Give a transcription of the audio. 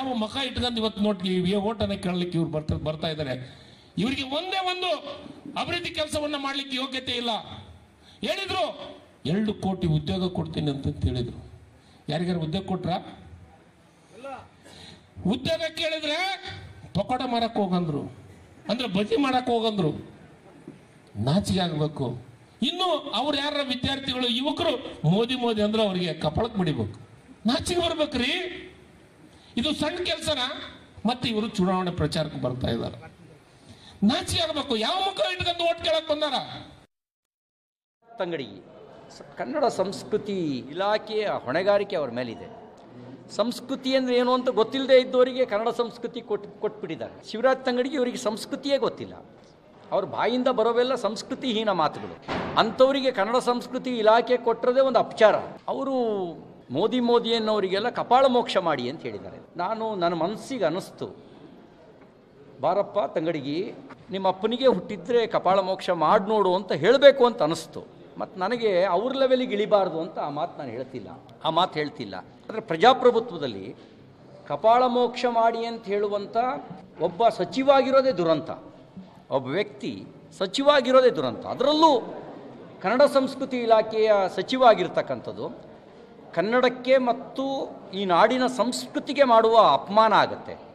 ತಾವು ಮುಖ ಇಟ್ಕೊಂಡು ಇವತ್ತು ನೋಡ್ತೀವಿ ಓಟನ್ನ ಕೇಳಲಿಕ್ಕೆ ಇವ್ರು ಬರ್ತಾ ಬರ್ತಾ ಇದ್ದಾರೆ ಇವರಿಗೆ ಒಂದೇ ಒಂದು ಅಭಿವೃದ್ಧಿ ಕೆಲಸವನ್ನ ಮಾಡ್ಲಿಕ್ಕೆ ಯೋಗ್ಯತೆ ಇಲ್ಲ ಹೇಳಿದ್ರು ಎರಡು ಕೋಟಿ ಉದ್ಯೋಗ ಕೊಡ್ತೀನಿ ಅಂತ ಹೇಳಿದ್ರು ಯಾರಿಗಾರು ಉದ್ಯೋಗ ಕೊಟ್ರ ಉದ್ಯೋಗ ಕೇಳಿದ್ರೆ ಪಕೋಡ ಮಾರಕ್ ಹೋಗಂದ್ರು ಅಂದ್ರೆ ಬಜಿ ಮಾಡಕ್ ಹೋಗಂದ್ರು ನಾಚಿಕೆ ಆಗ್ಬೇಕು ಇನ್ನು ಅವ್ರು ಯಾರ ವಿದ್ಯಾರ್ಥಿಗಳು ಯುವಕರು ಮೋದಿ ಮೋದಿ ಅಂದ್ರೆ ಅವರಿಗೆ ಕಪಾಳಕ್ಕೆ ಬಿಡಿಬೇಕು ನಾಚಿಕೆ ಬರ್ಬೇಕ್ರಿ ಇದು ಸಣ್ಣ ಕೆಲಸನ ಮತ್ತೆ ಇವರು ಚುನಾವಣೆ ಪ್ರಚಾರಕ್ಕೆ ಬರ್ತಾ ಇದ್ದಾರೆ ನಾಚಿಕೆ ಆಗ್ಬೇಕು ಯಾವ ಮುಖ ಇಟ್ಕೊಂಡು ಓಟ್ ಕೇಳಕ್ ಬಂದಾರ ತಂಗಡಿ ಸ- ಕನ್ನಡ ಸಂಸ್ಕೃತಿ ಇಲಾಖೆಯ ಹೊಣೆಗಾರಿಕೆ ಅವರ ಮೇಲಿದೆ ಸಂಸ್ಕೃತಿ ಅಂದರೆ ಏನು ಅಂತ ಗೊತ್ತಿಲ್ಲದೆ ಇದ್ದವರಿಗೆ ಕನ್ನಡ ಸಂಸ್ಕೃತಿ ಕೊಟ್ಟು ಕೊಟ್ಬಿಟ್ಟಿದ್ದಾರೆ ಶಿವರಾಜ್ ತಂಗಡಿಗೆ ಇವರಿಗೆ ಸಂಸ್ಕೃತಿಯೇ ಗೊತ್ತಿಲ್ಲ ಅವ್ರ ಬಾಯಿಂದ ಬರೋವೆಲ್ಲ ಸಂಸ್ಕೃತಿಹೀನ ಮಾತುಗಳು ಅಂಥವರಿಗೆ ಕನ್ನಡ ಸಂಸ್ಕೃತಿ ಇಲಾಖೆ ಕೊಟ್ಟಿರೋದೇ ಒಂದು ಅಪಚಾರ ಅವರು ಮೋದಿ ಮೋದಿ ಅನ್ನೋರಿಗೆಲ್ಲ ಕಪಾಳ ಮೋಕ್ಷ ಮಾಡಿ ಅಂತ ಹೇಳಿದ್ದಾರೆ ನಾನು ನನ್ನ ಮನಸ್ಸಿಗೆ ಅನ್ನಿಸ್ತು ಬಾರಪ್ಪ ತಂಗಡಿಗಿ ನಿಮ್ಮ ಅಪ್ಪನಿಗೆ ಹುಟ್ಟಿದ್ರೆ ಕಪಾಳ ಮೋಕ್ಷ ಮಾಡಿ ನೋಡು ಅಂತ ಹೇಳಬೇಕು ಅಂತ ಅನಿಸ್ತು ಮತ್ತು ನನಗೆ ಅವ್ರ ಲೆವೆಲಿಗೆ ಇಳಿಬಾರ್ದು ಅಂತ ಆ ಮಾತು ನಾನು ಹೇಳ್ತಿಲ್ಲ ಆ ಮಾತು ಹೇಳ್ತಿಲ್ಲ ಆದರೆ ಪ್ರಜಾಪ್ರಭುತ್ವದಲ್ಲಿ ಕಪಾಳ ಮೋಕ್ಷ ಮಾಡಿ ಅಂತ ಹೇಳುವಂಥ ಒಬ್ಬ ಸಚಿವಾಗಿರೋದೇ ದುರಂತ ಒಬ್ಬ ವ್ಯಕ್ತಿ ಸಚಿವಾಗಿರೋದೇ ದುರಂತ ಅದರಲ್ಲೂ ಕನ್ನಡ ಸಂಸ್ಕೃತಿ ಇಲಾಖೆಯ ಸಚಿವ ಆಗಿರ್ತಕ್ಕಂಥದ್ದು ಕನ್ನಡಕ್ಕೆ ಮತ್ತು ಈ ನಾಡಿನ ಸಂಸ್ಕೃತಿಗೆ ಮಾಡುವ ಅಪಮಾನ ಆಗುತ್ತೆ